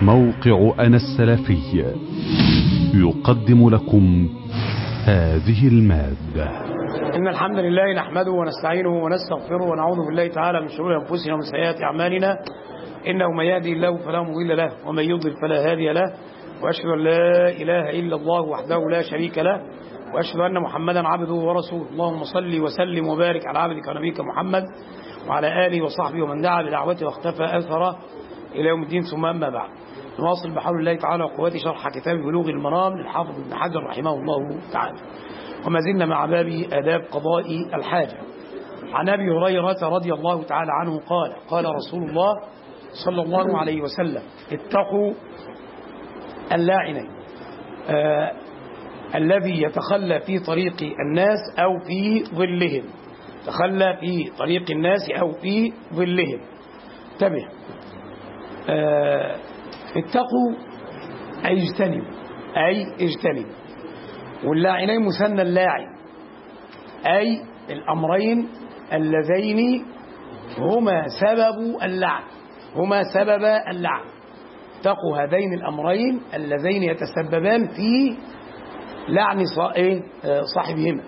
موقع أنا السلفي يقدم لكم هذه المادة إن الحمد لله نحمده ونستعينه ونستغفره ونعوذ بالله تعالى من شرور أنفسنا ومن سيئات أعمالنا إنه من يهدي الله فلا مضل له ومن يضلل فلا هادي له وأشهد أن لا إله إلا الله وحده لا شريك له وأشهد أن محمدا عبده ورسوله اللهم صل وسلم وبارك على عبدك ونبيك محمد وعلى آله وصحبه ومن دعا بدعوته واختفى أثره إلى يوم الدين ثم أما بعد نواصل بحول الله تعالى وقوته شرح كتاب بلوغ المرام للحافظ ابن حجر رحمه الله تعالى وما زلنا مع باب آداب قضاء الحاجة عن أبي هريرة رضي الله تعالى عنه قال قال رسول الله صلى الله عليه وسلم اتقوا اللاعنين آه الذي يتخلى في طريق الناس أو في ظلهم تخلى في طريق الناس أو في ظلهم انتبه آه اتقوا أي اجتنبوا أي اجتنبوا واللاعنين مثنى اللاعن أي الأمرين اللذين هما سبب اللعن هما سبب اللعن اتقوا هذين الأمرين اللذين يتسببان في لعن صاحبهما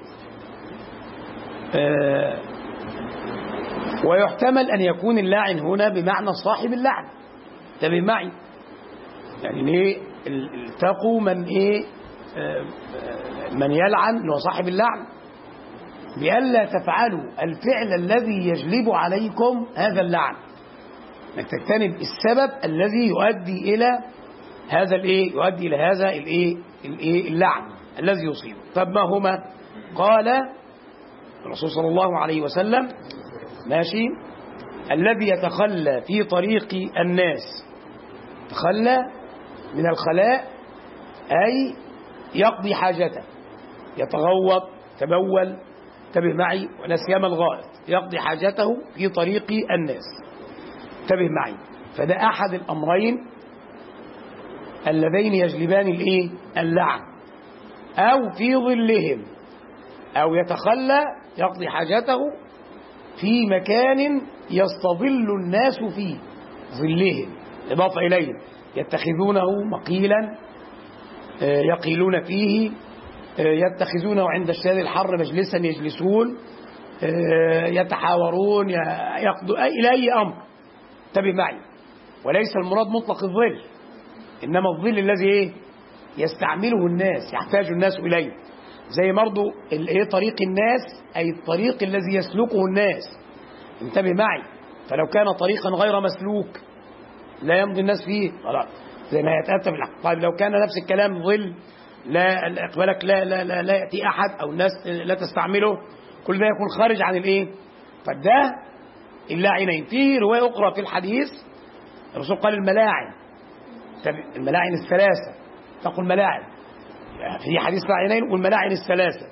ويحتمل أن يكون اللاعن هنا بمعنى صاحب اللعن انتبه معي يعني ايه التقوا من ايه من يلعن اللي هو صاحب اللعن بألا تفعلوا الفعل الذي يجلب عليكم هذا اللعن انك تجتنب السبب الذي يؤدي الى هذا الايه يؤدي الى هذا الايه الايه اللعن الذي يصيبه طب ما هما قال الرسول صلى الله عليه وسلم ماشي الذي يتخلى في طريق الناس تخلى من الخلاء أي يقضي حاجته يتغوط تبول انتبه معي ولا سيما الغائط يقضي حاجته في طريق الناس انتبه معي فده أحد الأمرين اللذين يجلبان الايه اللعن أو في ظلهم أو يتخلى يقضي حاجته في مكان يستظل الناس فيه ظلهم إضافة إليه يتخذونه مقيلا يقيلون فيه يتخذونه عند الشهاد الحر مجلسا يجلسون يتحاورون يقضوا إلى أي أمر انتبه معي وليس المراد مطلق الظل إنما الظل الذي إيه يستعمله الناس يحتاج الناس إليه زي برضه ايه طريق الناس أي الطريق الذي يسلكه الناس انتبه معي فلو كان طريقا غير مسلوك لا يمضي الناس فيه خلاص زي ما يتأتى بالحق طيب لو كان نفس الكلام ظل لا اقبالك لا لا لا, لا يأتي أحد أو الناس لا تستعمله كل ده يكون خارج عن الإيه فده اللاعنين في رواية أخرى في الحديث الرسول قال الملاعن الملاعن الثلاثة تقول الملاعن في حديث لاعنين والملاعن الثلاثة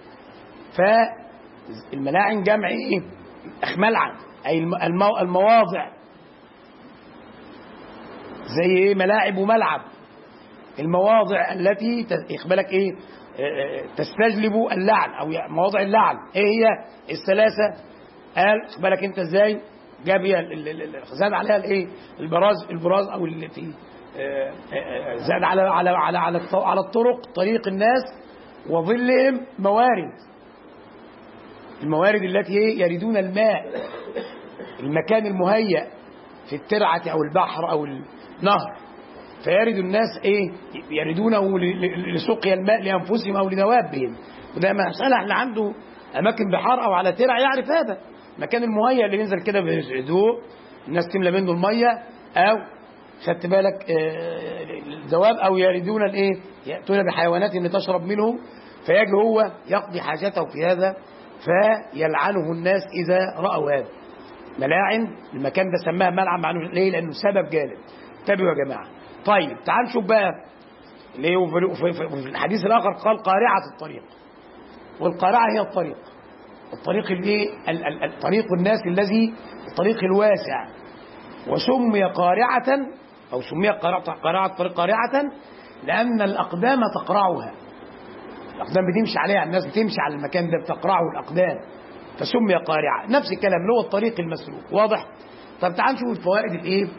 فالملاعن جمع ايه ملعن اي المواضع زي ايه ملاعب وملعب المواضع التي يقبلك ايه تستجلب اللعن او مواضع اللعن ايه هي الثلاثة قال بالك انت ازاي جاب زاد عليها الايه البراز البراز او اللي في زاد على على على على على الطرق طريق الناس وظلهم موارد الموارد التي يردون الماء المكان المهيأ في الترعة أو البحر أو النهر فيرد الناس إيه يردونه لسقيا الماء لأنفسهم أو لدوابهم وده مسألة اللي عنده أماكن بحار أو على ترع يعرف هذا المكان المهيأ اللي ينزل كده بهدوء الناس تملى منه المية أو خدت بالك الدواب او يردون الايه ياتون بحيوانات تشرب منه فيجي هو يقضي حاجته في هذا فيلعنه الناس اذا راوا هذا ملاعن المكان ده سماها ملعن معناه ليه لانه سبب جالب انتبهوا يا جماعه طيب تعال نشوف بقى ليه في الحديث الاخر قال قارعه الطريق والقارعه هي الطريق الطريق الايه طريق الناس الذي الطريق الواسع وسمي قارعه أو سمي قارعة قارعة الطريق قارعة لأن الأقدام تقرعها الأقدام بتمشي عليها الناس بتمشي على المكان ده بتقرعه الأقدام فسمي قارعة نفس الكلام اللي هو الطريق المسلوك واضح طب تعال نشوف الفوائد الايه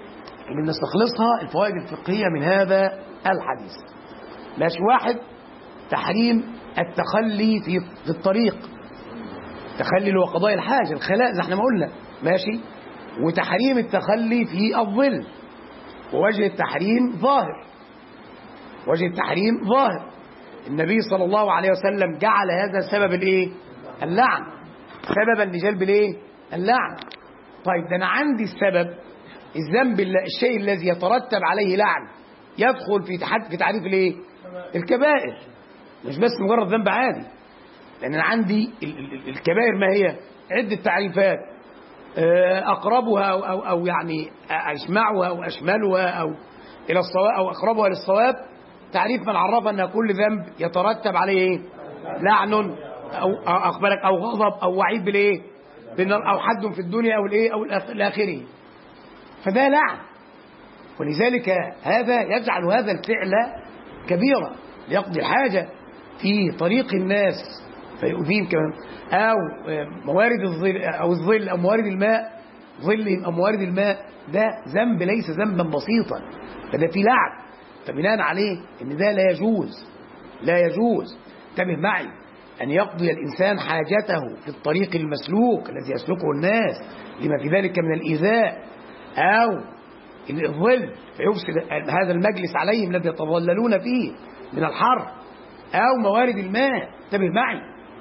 اللي بنستخلصها الفوائد الفقهية من هذا الحديث ماشي واحد تحريم التخلي في في الطريق تخلي اللي هو قضاء الحاجة الخلاء زي احنا ما قلنا ماشي وتحريم التخلي في الظل ووجه التحريم ظاهر وجه التحريم ظاهر النبي صلى الله عليه وسلم جعل هذا سبب الايه اللعن سببا لجلب الايه اللعن طيب ده انا عندي السبب الذنب الل- الشيء الذي يترتب عليه لعن يدخل في تحد في تعريف الايه الكبائر مش بس مجرد ذنب عادي لان انا عندي ال- ال- ال- الكبائر ما هي عده تعريفات آه، اقربها او او, أو يعني اجمعها او اشملها او الى الصواب او اقربها للصواب تعريف من عرف ان كل ذنب يترتب عليه ايه لعن او أو اقبلك او غضب او وعيد بالايه بالنار او حد في الدنيا او الايه او الآخ- الاخره فده لعن ولذلك هذا يجعل هذا الفعل كبيرا ليقضي الحاجة في طريق الناس فيؤذيهم كمان أو موارد الظل أو الظل أو موارد الماء ظلهم أو موارد الماء ده ذنب ليس ذنبا بسيطا فده في لعن فبناء عليه ان ده لا يجوز لا يجوز انتبه معي أن يقضي الإنسان حاجته في الطريق المسلوك الذي يسلكه الناس لما في ذلك من الإيذاء أو الظل فيفسد هذا المجلس عليهم الذي يتظللون فيه من الحر أو موارد الماء انتبه معي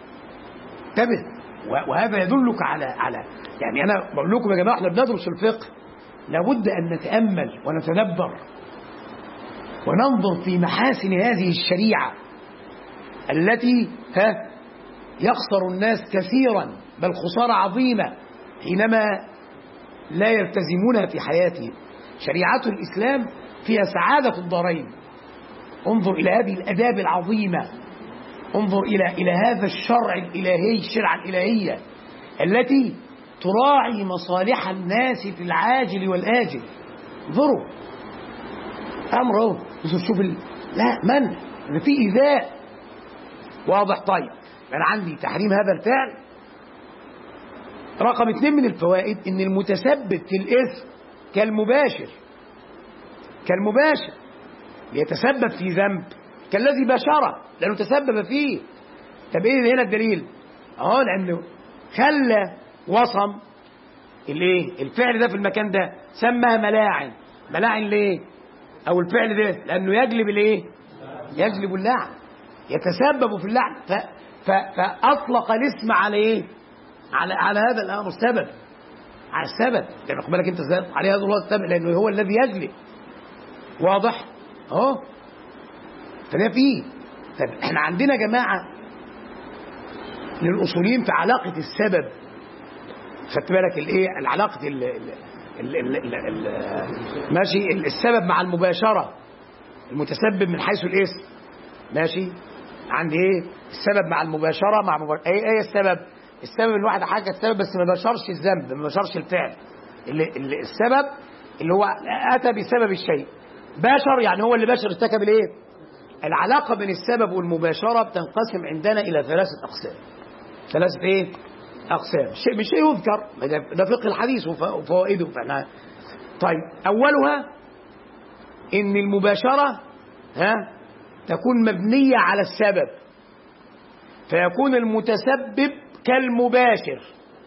انتبه و- وهذا يدلك على على يعني أنا بقول لكم يا جماعة احنا بندرس الفقه لابد أن نتأمل ونتدبر وننظر في محاسن هذه الشريعة التي ها يخسر الناس كثيرا بل خسارة عظيمة حينما لا يلتزمونها في حياتهم شريعة الإسلام فيها سعادة الدارين انظر إلى هذه الأداب العظيمة انظر إلى إلى هذا الشرع الإلهي الشرع الإلهية التي تراعي مصالح الناس في العاجل والآجل انظروا أمر اهو شوف ال... لا من إن في إيذاء واضح طيب أنا عندي تحريم هذا الفعل رقم اثنين من الفوائد ان المتسبب في الاثم كالمباشر كالمباشر يتسبب في ذنب كالذي باشره لانه تسبب فيه طب ايه هنا الدليل اه لانه خلى وصم الايه الفعل ده في المكان ده سمى ملاعن ملاعن ليه او الفعل ده لانه يجلب الايه يجلب اللعن يتسبب في اللعن ف... ف... فاطلق الاسم على ايه على على هذا الامر السبب على السبب يعني خد بالك انت ازاي عليه هذا الله السبب لانه هو الذي يجلب واضح اهو فده فيه طب احنا عندنا جماعه للاصوليين في علاقه السبب خدت بالك الايه العلاقه ال ال ال ال ال ال ماشي السبب مع المباشره المتسبب من حيث الاسم ماشي عندي ايه السبب مع المباشره مع مباشرة. ايه ايه السبب السبب ان واحد حاجه السبب بس ما بشرش الذنب ما بشرش الفعل اللي اللي السبب اللي هو اتى بسبب الشيء باشر يعني هو اللي باشر ارتكب الايه العلاقه بين السبب والمباشره بتنقسم عندنا الى ثلاثه اقسام ثلاثه ايه اقسام شيء مش شيء يذكر ده- ده فقه الحديث وف- وفوائده فاحنا طيب اولها ان المباشره ها تكون مبنيه على السبب فيكون المتسبب كالمباشر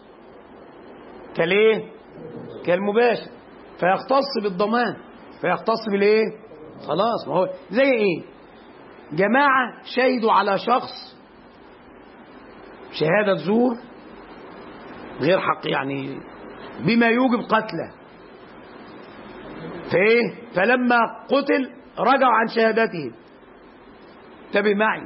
كالايه كالمباشر فيختص بالضمان فيختص بالايه خلاص ما هو زي ايه جماعه شهدوا على شخص شهاده زور غير حق يعني بما يوجب قتله فايه فلما قتل رجعوا عن شهادتهم انتبه معي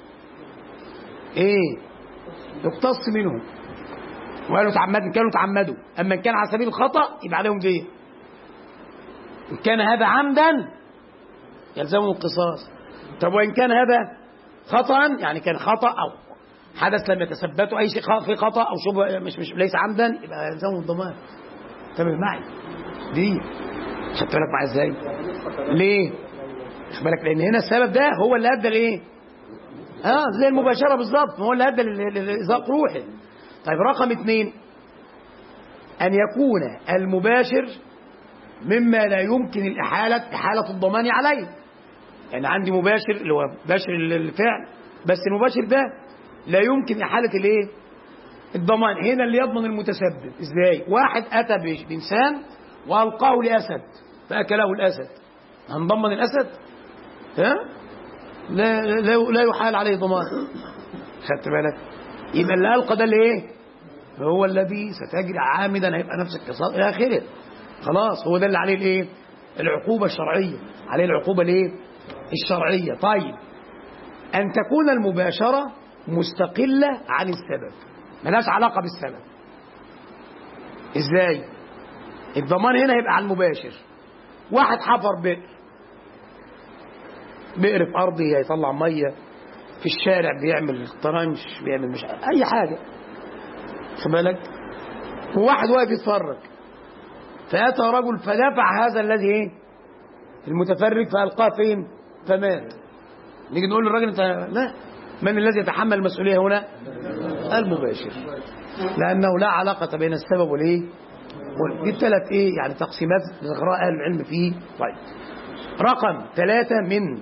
ايه يقتص منهم وقالوا تعمدوا كانوا تعمدوا اما ان كان على سبيل الخطا يبقى عليهم ديه ان كان هذا عمدا يلزمهم القصاص طب وان كان هذا خطا يعني كان خطا او حدث لم يتثبتوا اي شيء خ- في خطا او شبه مش مش ليس عمدا يبقى يلزمهم الضمان انتبه معي دي خدت بالك معايا ازاي ليه خد بالك لان هنا السبب ده هو اللي ادى لايه اه زي المباشره بالظبط ما هو اللي ادى لل- لل- لإزاق روحه طيب رقم اثنين ان يكون المباشر مما لا يمكن الإحالة إحالة الضمان عليه يعني عندي مباشر اللي هو مباشر الفعل بس المباشر ده لا يمكن إحالة الإيه؟ الضمان هنا اللي يضمن المتسبب إزاي؟ واحد أتى بإنسان وألقاه لأسد فأكله الأسد هنضمن الأسد؟ ها؟ لا لا لا يحال عليه ضمان خدت بالك؟ يبقى اللي ألقى ده اللي إيه؟ هو الذي ستجري عامدا هيبقى نفس القصاص إلى آخره خلاص هو ده اللي عليه الإيه؟ العقوبة الشرعية عليه العقوبة الإيه؟ الشرعية طيب أن تكون المباشرة مستقلة عن السبب ملهاش علاقة بالسبب إزاي الضمان هنا يبقى على المباشر واحد حفر بئر بئر في أرضه هيطلع مية في الشارع بيعمل طرنش بيعمل مش أي حاجة خد بالك وواحد واقف يتفرج فأتى رجل فدفع هذا الذي إيه المتفرج فألقاه فين فمات نيجي نقول للراجل انت لا من الذي يتحمل المسؤوليه هنا المباشر لانه لا علاقه بين السبب والايه دي الثلاث ايه يعني تقسيمات ذكرها اهل العلم فيه طيب رقم ثلاثة من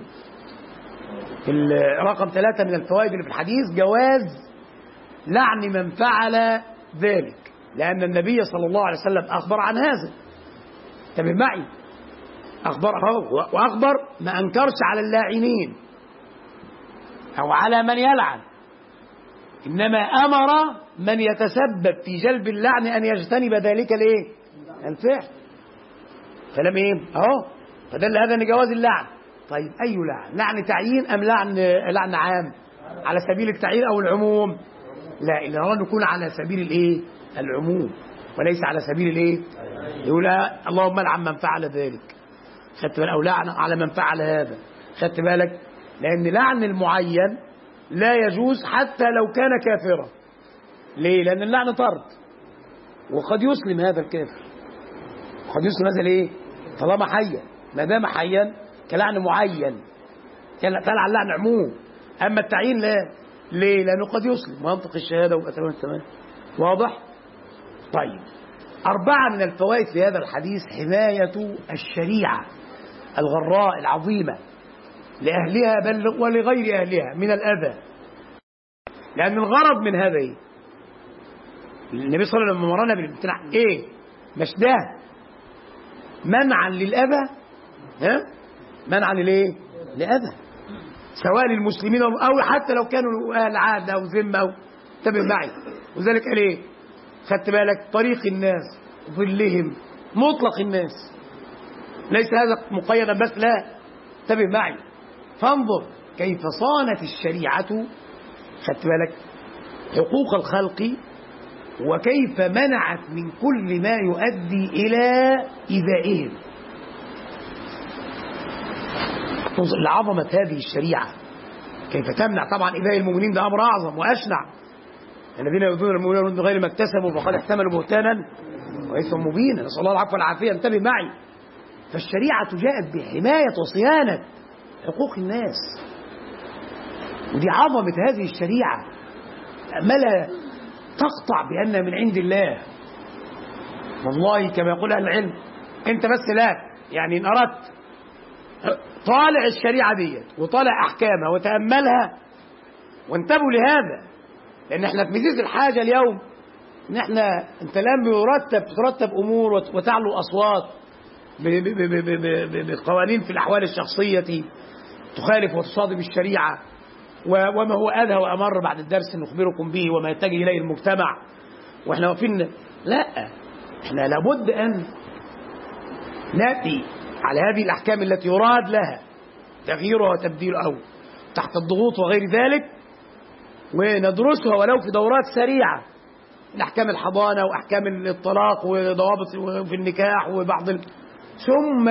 رقم ثلاثة من الفوائد اللي في الحديث جواز لعن من فعل ذلك لأن النبي صلى الله عليه وسلم أخبر عن هذا انتبه معي أخبر وأخبر ما أنكرش على اللاعنين أو على من يلعن إنما أمر من يتسبب في جلب اللعن أن يجتنب ذلك الإيه؟ الفعل كلام إيه؟ أهو فدل هذا أن جواز اللعن طيب أي لعن؟ لعن تعيين أم لعن لعن عام؟ على سبيل التعيين أو العموم؟ لا إلا هو يكون على سبيل الإيه؟ العموم وليس على سبيل الإيه؟ يقول اللهم لعن من فعل ذلك خدت بالك او لعن على من فعل هذا خدت بالك لان لعن المعين لا يجوز حتى لو كان كافرا ليه لان اللعن طرد وقد يسلم هذا الكافر قد يسلم هذا ليه طالما حيا ما دام حيا كلعن معين كلعن لعن عموم اما التعيين لا ليه لانه قد يسلم وينطق الشهاده ويبقى تمام تمام واضح طيب أربعة من الفوائد في هذا الحديث حماية الشريعة الغراء العظيمة لأهلها بل ولغير أهلها من الأذى لأن الغرض من هذا إيه؟ النبي صلى الله عليه وسلم مرنا بالامتناع إيه؟ مش ده منعا للأذى ها؟ منعا للإيه؟ لأذى سواء للمسلمين أو حتى لو كانوا أهل عادة أو ذمة أو انتبه معي وذلك قال إيه؟ خدت بالك طريق الناس ظلهم مطلق الناس ليس هذا مقيدا بس لا انتبه معي فانظر كيف صانت الشريعة خدت بالك حقوق الخلق وكيف منعت من كل ما يؤدي إلى إيذائهم انظر لعظمة هذه الشريعة كيف تمنع طبعا إيذاء المؤمنين ده أمر أعظم وأشنع الذين يؤذون المؤمنين بغير ما اكتسبوا فقد احتملوا بهتانا وإثما مبينا نسأل الله العفو والعافية انتبه معي فالشريعة جاءت بحماية وصيانة حقوق الناس ودي عظمة هذه الشريعة ما لا تقطع بأنها من عند الله والله كما يقول أهل العلم أنت بس لا يعني إن أردت طالع الشريعة ديت وطالع أحكامها وتأملها وانتبهوا لهذا لأن احنا في مزيز الحاجة اليوم ان احنا انت الان بيرتب ترتب امور وتعلو اصوات بقوانين في الاحوال الشخصيه تخالف وتصادم الشريعه وما هو اذى وامر بعد الدرس نخبركم به وما يتجه اليه المجتمع واحنا واقفين لا احنا لابد ان ناتي على هذه الاحكام التي يراد لها تغييرها وتبديلها او تحت الضغوط وغير ذلك وندرسها ولو في دورات سريعه احكام الحضانه واحكام الطلاق وضوابط في النكاح وبعض ال... ثم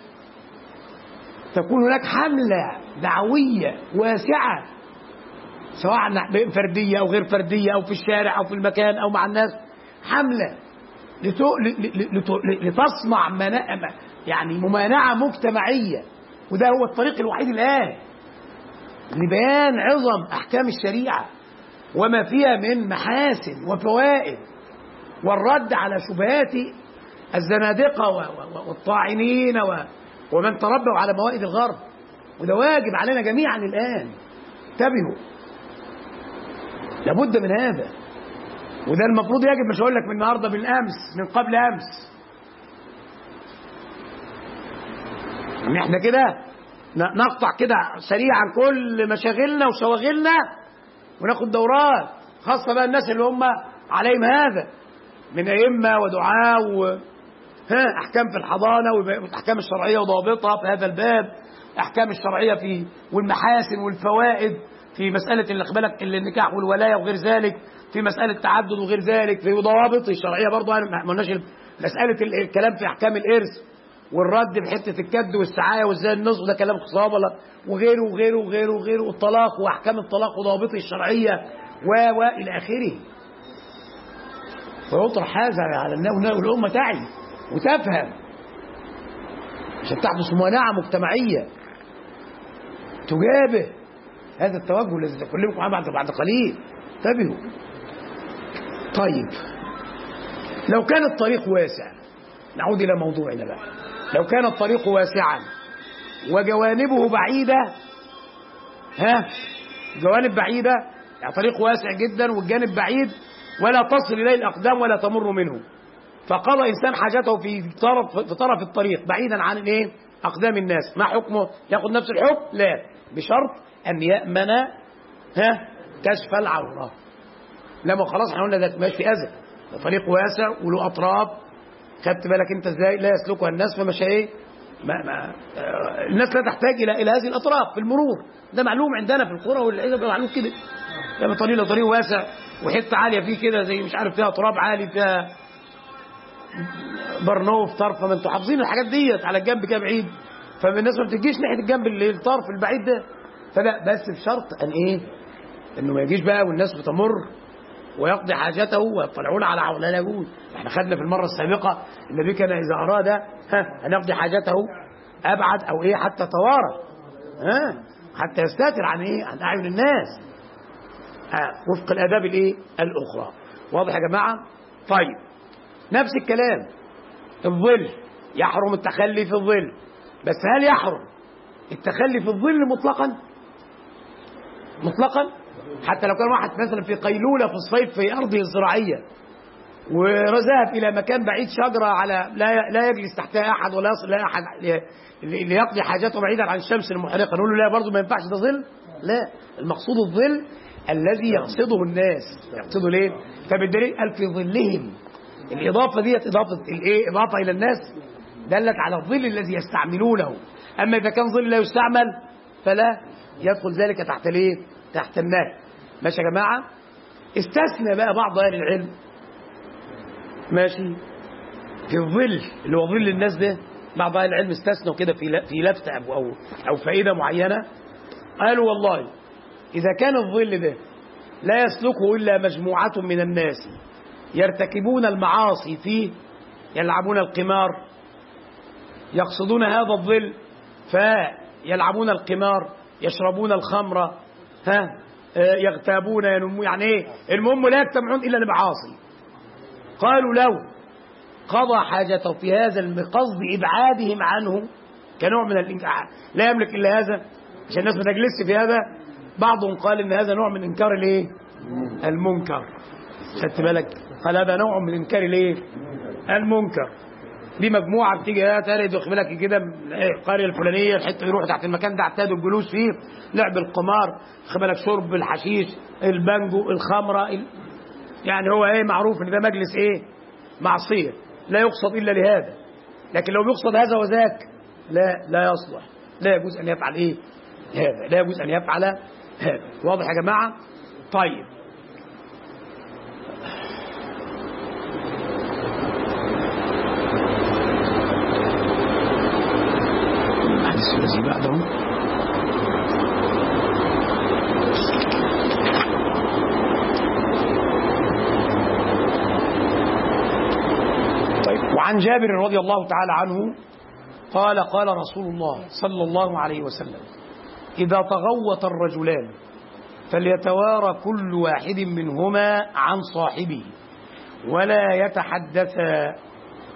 تكون هناك حمله دعويه واسعه سواء فرديه او غير فرديه او في الشارع او في المكان او مع الناس حمله لتو... لتو... لتصنع منا... يعني ممانعه مجتمعيه وده هو الطريق الوحيد الان لبيان عظم احكام الشريعه وما فيها من محاسن وفوائد والرد على شبهات الزنادقة و- و- والطاعنين و- ومن تربوا على موائد الغرب وده واجب علينا جميعا الآن انتبهوا لابد من هذا وده المفروض يجب مش هقول لك من النهارده من امس من قبل امس ان احنا كده ن- نقطع كده سريعا كل مشاغلنا وشواغلنا وناخد دورات خاصة بقى الناس اللي هم عليهم هذا من أئمة ودعاة و ها أحكام في الحضانة والأحكام الشرعية وضوابطها في هذا الباب أحكام الشرعية في والمحاسن والفوائد في مسألة اللي بالك النكاح والولاية وغير ذلك في مسألة التعدد وغير ذلك في ضوابط الشرعية برضه أنا ما قلناش مسألة ال- الكلام في أحكام الإرث والرد بحتة الكد والسعاية وازاي النصف ده كلام خصاب ولا وغيره وغيره وغيره وغيره والطلاق وأحكام الطلاق وضوابطه الشرعية و و إلى آخره ويطرح هذا على الناس والأمة تعي وتفهم عشان تحدث مناعة مجتمعية تجابه هذا التوجه الذي سأكلمكم عنه بعد بعد قليل انتبهوا طيب لو كان الطريق واسع نعود إلى موضوعنا بقى لو كان الطريق واسعا وجوانبه بعيدة ها جوانب بعيدة يعني طريق واسع جدا والجانب بعيد ولا تصل إليه الأقدام ولا تمر منه فقضى إنسان حاجته في طرف في طرف الطريق بعيدا عن الايه أقدام الناس ما حكمه ياخذ نفس الحكم لا بشرط أن يأمن ها كشف العورة لما خلاص احنا قلنا ده ماشي في أذى ده طريق واسع وله أطراف خدت بالك انت ازاي لا يسلكها الناس فمش ايه ما ما آه، الناس لا تحتاج الى الى هذه الاطراف في المرور ده معلوم عندنا في القرى والعيله بيبقى معلوم كده لما طريق لو طريق واسع وحته عاليه فيه كده زي مش عارف فيها تراب عالي فيها برنوف طرف ما انتوا حافظين الحاجات ديت على الجنب كده بعيد فالناس ما بتجيش ناحيه الجنب اللي الطرف البعيد ده فلا بس بشرط ان ايه انه ما يجيش بقى والناس بتمر ويقضي حاجته ويطلعون على عون لا يجوز احنا خدنا في المره السابقه النبي كان اذا اراد ها ان يقضي حاجته ابعد او ايه حتى توارى ها حتى يستتر عن ايه عن اعين الناس ها وفق الاداب الايه الاخرى واضح يا جماعه طيب نفس الكلام الظل يحرم التخلي في الظل بس هل يحرم التخلي في الظل مطلقا مطلقا حتى لو كان واحد مثلا في قيلولة في الصيف في أرضه الزراعية وذهب إلى مكان بعيد شجرة على لا لا يجلس تحتها أحد ولا يصل إلى أحد ل- ليقضي حاجاته بعيدا عن الشمس المحرقة نقول له لا برضه ما ينفعش ده ظل لا المقصود الظل الذي يقصده الناس يقصده ليه؟ فبالدليل قال في ظلهم الإضافة ديت إضافة الإيه؟ إضافة إلى الناس دلت على الظل الذي يستعملونه أما إذا كان ظل لا يستعمل فلا يدخل ذلك تحت الايه؟ تحت النهي ماشي يا جماعة استثنى بقى بعض أهل العلم ماشي في الظل اللي هو ظل الناس ده بعض أهل العلم استثنوا كده في ل- في لفتة أو أو أو فائدة معينة قالوا والله إذا كان الظل ده لا يسلكه إلا مجموعة من الناس يرتكبون المعاصي فيه يلعبون القمار يقصدون هذا الظل فيلعبون القمار يشربون الخمر ها آه، يغتابون ينمون يعني ايه المهم لا يجتمعون الا لمعاصي قالوا لو قضى حاجته في هذا بقصد ابعادهم عنه كنوع من الانكار لا يملك الا هذا عشان الناس ما تجلسش في هذا بعضهم قال ان هذا نوع من انكار الايه المنكر خدت بالك قال هذا نوع من انكار الايه المنكر دي مجموعه بتيجي اه تالت واخد بالك كده من إيه، القريه الفلانيه الحته يروحوا تحت المكان ده اعتادوا الجلوس فيه لعب القمار خد بالك شرب الحشيش البانجو الخمره ال... يعني هو ايه معروف ان ده مجلس ايه معصيه لا يقصد الا لهذا لكن لو بيقصد هذا وذاك لا لا يصلح لا يجوز ان يفعل ايه هذا لا يجوز ان يفعل هذا واضح يا جماعه طيب الحديث الذي بعده طيب وعن جابر رضي الله تعالى عنه قال قال رسول الله صلى الله عليه وسلم إذا تغوط الرجلان فليتوارى كل واحد منهما عن صاحبه ولا يتحدثا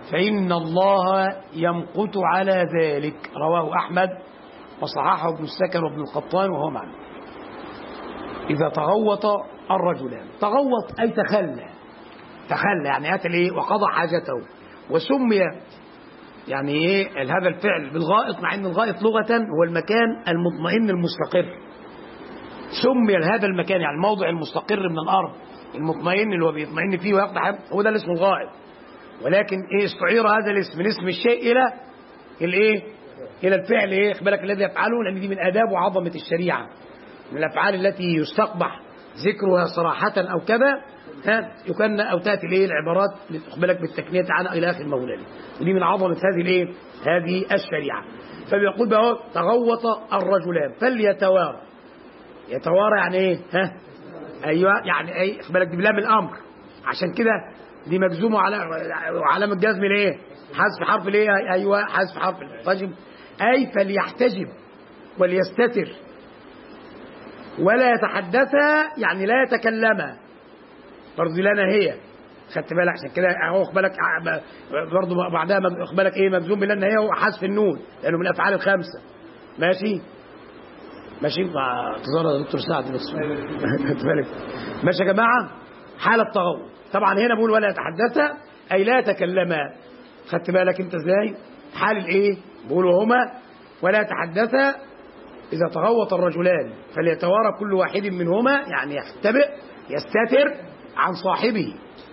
فإن الله يمقت على ذلك رواه أحمد وصححه ابن السكن وابن القطان وهو معنى إذا تغوط الرجلان تغوط أي تخلى تخلى يعني أتى إيه وقضى حاجته وسمي يعني إيه هذا الفعل بالغائط مع أن الغائط لغة هو المكان المطمئن المستقر سمي هذا المكان يعني الموضع المستقر من الأرض المطمئن اللي هو بيطمئن فيه ويقضي حاجته هو ده اللي اسمه الغائط ولكن ايه استعير هذا الاسم من اسم الشيء الى الايه الى الفعل ايه بالك الذي يفعله لان دي من اداب وعظمه الشريعه من الافعال التي يستقبح ذكرها صراحه او كذا ها يكن او تاتي الايه العبارات بالك بالتكنيه عنها الى اخر المولى ودي من عظمه هذه الايه هذه الشريعه فبيقول بقى تغوط الرجلان فليتوارى يتوارى يعني ايه ها ايوه يعني اي بالك دي بلام الامر عشان كده دي مجزومه على علامه جزم الايه حذف حرف الايه ايوه حذف حرف الحجب اي فليحتجب وليستتر ولا يتحدثا يعني لا يتكلما برضه لا هي خدت بالك عشان كده اهو خد بالك برضه بعدها خد بالك ايه مجزوم بلا هي وحذف النون لانه من الافعال الخمسه ماشي ماشي مع اعتذار يا دكتور سعد بس خدت بالك ماشي يا جماعه حاله تغوط طبعا هنا بقول ولا يتحدثا اي لا يتكلما خدت بالك انت ازاي حال الايه بقول وهما ولا يتحدثا اذا تغوط الرجلان فليتوارى كل واحد منهما يعني يختبئ يستتر عن صاحبه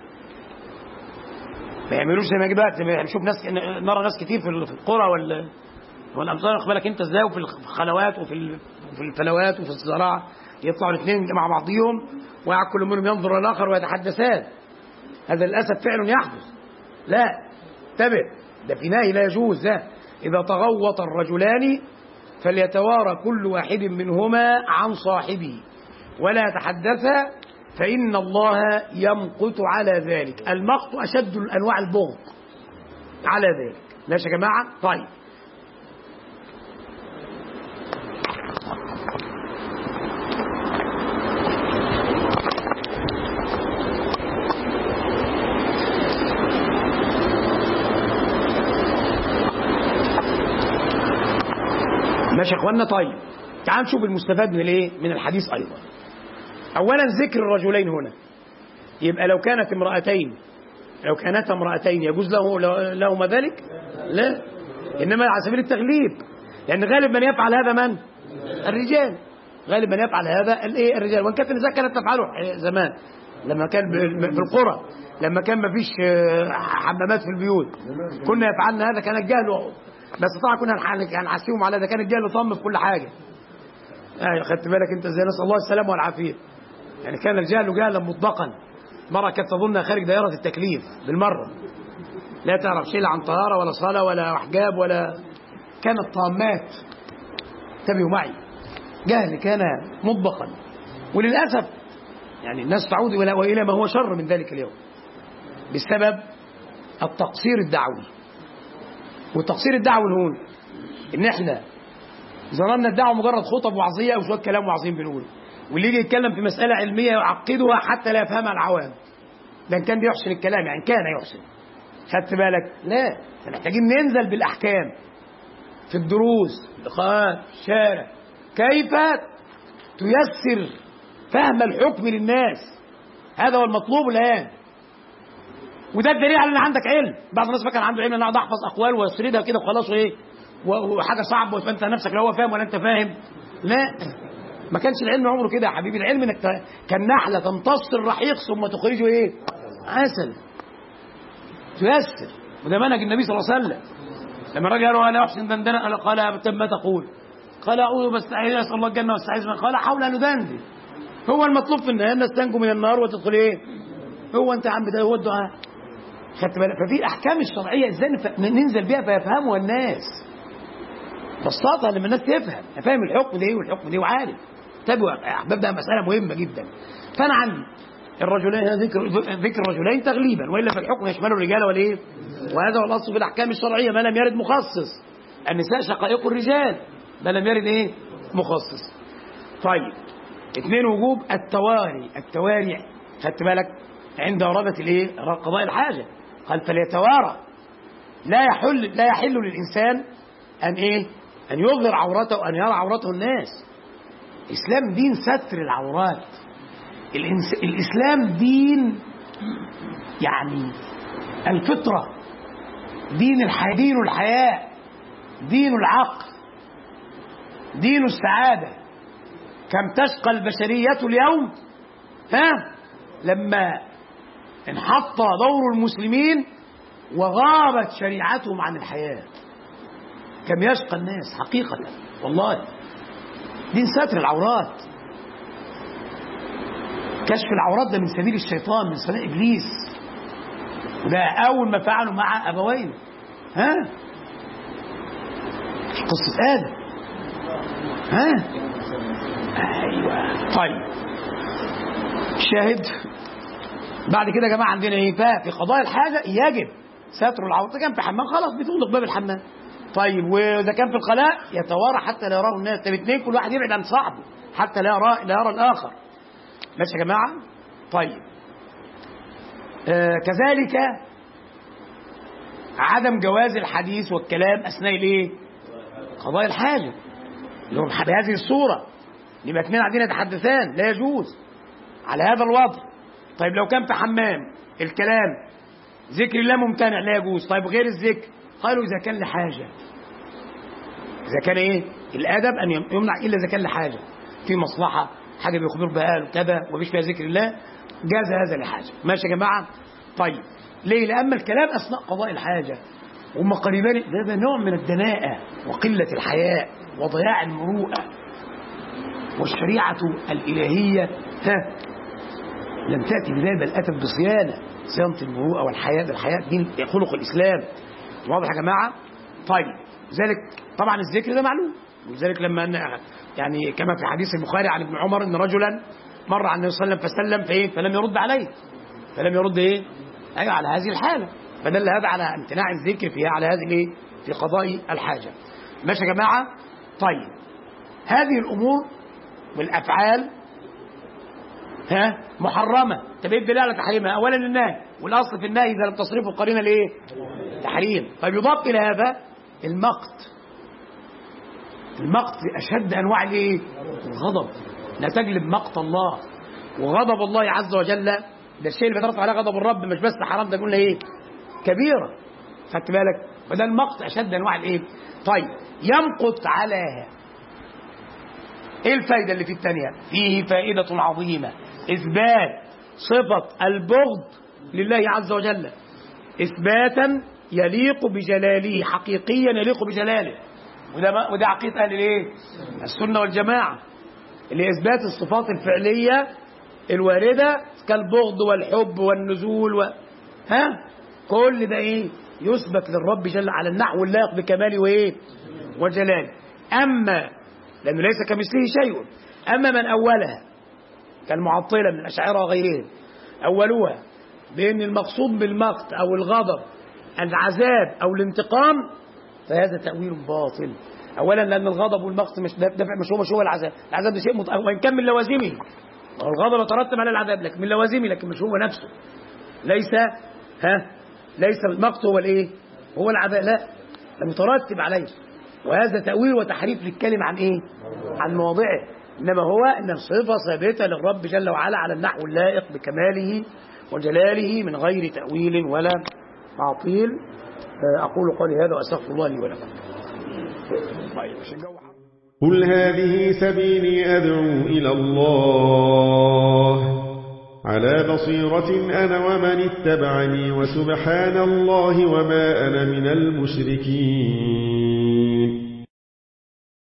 ما يعملوش زي ما يجي بقى نشوف ناس نرى ناس كتير في القرى وال والامصار واخد بالك انت ازاي وفي الخلوات وفي في الفلوات وفي الزراعه يطلعوا الاثنين مع بعضهم ويقعد كل منهم ينظر الاخر ويتحدثان هذا للاسف فعل يحدث لا انتبه ده في نهي لا يجوز ده اذا تغوط الرجلان فليتوارى كل واحد منهما عن صاحبه ولا يتحدثا فإن الله يمقت على ذلك المقت أشد أنواع البغض على ذلك ماشي يا جماعة طيب ماشي يا اخوانا طيب تعال نشوف المستفاد من الايه من الحديث ايضا اولا ذكر الرجلين هنا يبقى لو كانت امرأتين لو كانتا امرأتين يجوز له لهما ذلك لا انما على سبيل التغليب لان غالب من يفعل هذا من الرجال غالب من يفعل هذا الايه الرجال وان كانت النساء كانت تفعله زمان لما كان في القرى لما كان ما فيش حمامات في البيوت كنا يفعلنا هذا كان الجهل بس طبعا كنا هنحسيهم على ده كان الجهل طم في كل حاجه ايوه خدت بالك انت ازاي نسال الله السلامه والعافيه يعني كان الجهل جهلا مطلقا مرة كانت تظنها خارج دائرة التكليف بالمرة لا تعرف شيء عن طهارة ولا صلاة ولا حجاب ولا كانت طامات انتبهوا معي جهل كان مطبقا وللأسف يعني الناس تعود إلى ما هو شر من ذلك اليوم بسبب التقصير الدعوي والتقصير الدعوي هون ان احنا ظننا الدعوه مجرد خطب وعظيه او شويه كلام وعظيم بنقوله واللي يجي يتكلم في مسألة علمية يعقدها حتى لا يفهمها العوام ده كان بيحسن الكلام يعني كان يحسن خدت بالك لا محتاجين ننزل بالأحكام في الدروس اللقاءات الشارع كيف تيسر فهم الحكم للناس هذا هو المطلوب الآن وده الدليل على ان عندك علم بعض الناس فاكر عنده علم ان اقعد احفظ اقوال واسردها كده وخلاص وايه وحاجه صعبه وتبقى انت نفسك لا هو فاهم ولا انت فاهم لا ما كانش العلم عمره كده يا حبيبي العلم انك كالنحله تمتص الرحيق ثم تخرجه ايه عسل تيسر وده منهج النبي صلى الله عليه وسلم لما الراجل قال انا احسن دندنه قال ما تقول قال اعوذ بستعيذ اسال الله الجنه واستعيذ من قال حول ان ندندن هو المطلوب في النهايه الناس تنجو من النار وتدخل ايه هو انت يا عم ده هو الدعاء خدت بالك ففي الاحكام الشرعيه ازاي ننزل بيها فيفهمها الناس بساطه لما الناس تفهم فاهم الحكم ده ايه والحكم ده وعارف انتبهوا يا احباب ده مساله مهمه جدا فانا عندي الرجلين ذكر ذكر الرجلين تغليبا والا فالحكم يشمل الرجال والايه وهذا هو الاصل في الاحكام الشرعيه ما لم يرد مخصص النساء شقائق الرجال ما لم يرد ايه مخصص طيب اثنين وجوب التواري التواري خدت بالك عند وردة الايه قضاء الحاجه قال فليتوارى لا يحل لا يحل للإنسان أن إيه أن يظهر عورته وأن يرى عورته الناس الإسلام دين ستر العورات الإنس... الإسلام دين يعني الفطرة دين الحياة دين الحياة دين العقل دين السعادة كم تشقى البشرية اليوم ها لما انحط دور المسلمين وغابت شريعتهم عن الحياة كم يشقى الناس حقيقة والله دين ستر العورات كشف العورات ده من سبيل الشيطان من سبيل إبليس وده أول ما فعلوا مع أبوين ها قصة آدم ها أيوة طيب شاهد بعد كده يا جماعة عندنا إيه في قضايا الحاجة يجب ستر العورة إذا كان في حمام خلاص بتغلق باب الحمام طيب وإذا كان في الخلاء يتوارى حتى لا يراه الناس طب اثنين كل واحد يبعد عن صاحبه حتى لا يرى لا يرى الآخر ماشي يا جماعة طيب آه كذلك عدم جواز الحديث والكلام أثناء الإيه قضاء الحاجة اللي هو بهذه الصورة يبقى اثنين قاعدين يتحدثان لا يجوز على هذا الوضع طيب لو كان في حمام الكلام ذكر الله ممتنع لا يجوز طيب غير الذكر قالوا إذا كان لحاجة إذا كان إيه الأدب أن يمنع إلا إذا كان لحاجة في مصلحة حاجة بيخبر بها كذا ومفيش فيها ذكر الله جاز هذا لحاجة ماشي يا جماعة طيب ليه لأما الكلام أثناء قضاء الحاجة هم قريبان ده, ده نوع من الدناءة وقلة الحياء وضياع المروءة والشريعة الإلهية ها لم تأتي بذلك بل أتت بصيانة صيانة المروءة والحياة الحياة دين خلق الإسلام واضح يا جماعة طيب ذلك طبعا الذكر ده معلوم ولذلك لما يعني كما في حديث البخاري عن ابن عمر ان رجلا مر عن النبي صلى الله عليه وسلم فسلم فايه فلم يرد عليه فلم يرد ايه ايوه على هذه الحاله فدل هذا على امتناع الذكر فيها على هذه الايه في قضاء الحاجه ماشي يا جماعه طيب هذه الامور والافعال ها محرمه طب ايه الدليل على تحريمها اولا النهي والاصل في النهي اذا لم تصرفه القرينه لايه تحريم طيب يضاف الى هذا المقت المقت اشد انواع الايه الغضب لا تجلب مقت الله وغضب الله عز وجل ده الشيء اللي بيترتب عليه غضب الرب مش بس حرام ده قلنا ايه كبيره خدت بالك فده المقت اشد انواع الايه طيب يمقت على ايه الفايده اللي في الثانيه فيه فائده عظيمه اثبات صفه البغض لله عز وجل اثباتا يليق بجلاله حقيقيا يليق بجلاله وده ما وده عقيده اهل الايه السنه والجماعه اللي اثبات الصفات الفعليه الوارده كالبغض والحب والنزول و... ها كل ده ايه يثبت للرب جل على النحو اللائق بكماله وايه وجلاله اما لانه ليس كمثله شيء اما من اولها كالمعطله من الاشاعره وغيرهم اولوها بان المقصود بالمقت او الغضب العذاب او الانتقام فهذا تأويل باطل أولا لأن الغضب والمقت مش دفع مش هو مش هو العذاب العذاب ده شيء مت... وإن كان من لوازمه هو الغضب يترتب على العذاب لكن من لوازمه لكن مش هو نفسه ليس ها ليس المقت هو الايه هو العذاب لا ده مترتب عليه وهذا تأويل وتحريف للكلمة عن ايه عن مواضعه إنما هو أن الصفة ثابتة للرب جل وعلا على النحو اللائق بكماله وجلاله من غير تأويل ولا تعطيل أقول قولي هذا وأستغفر الله لي ولكم قل هذه سبيلي أدعو إلى الله على بصيرة أنا ومن اتبعني وسبحان الله وما أنا من المشركين